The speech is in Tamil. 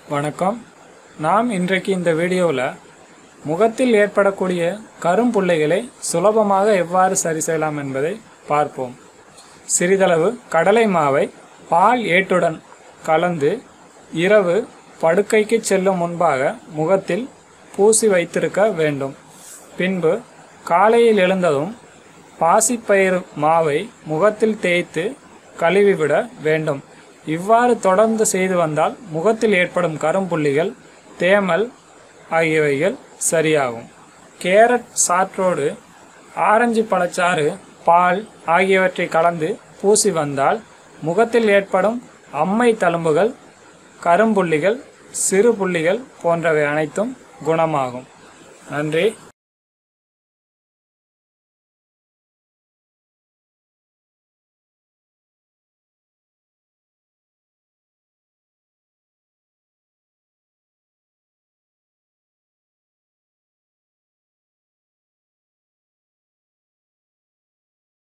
வணக்கம் நாம் இன்றைக்கு இந்த வீடியோவில் முகத்தில் ஏற்படக்கூடிய கரும்புள்ளைகளை சுலபமாக எவ்வாறு சரி செய்யலாம் என்பதை பார்ப்போம் சிறிதளவு கடலை மாவை பால் ஏட்டுடன் கலந்து இரவு படுக்கைக்கு செல்லும் முன்பாக முகத்தில் பூசி வைத்திருக்க வேண்டும் பின்பு காலையில் எழுந்ததும் பாசிப்பயிறு மாவை முகத்தில் தேய்த்து கழுவிவிட வேண்டும் இவ்வாறு தொடர்ந்து செய்து வந்தால் முகத்தில் ஏற்படும் கரும்புள்ளிகள் தேமல் ஆகியவைகள் சரியாகும் கேரட் சாற்றோடு ஆரஞ்சு பழச்சாறு பால் ஆகியவற்றை கலந்து பூசி வந்தால் முகத்தில் ஏற்படும் அம்மை தழும்புகள் கரும்புள்ளிகள் சிறு புள்ளிகள் போன்றவை அனைத்தும் குணமாகும் நன்றி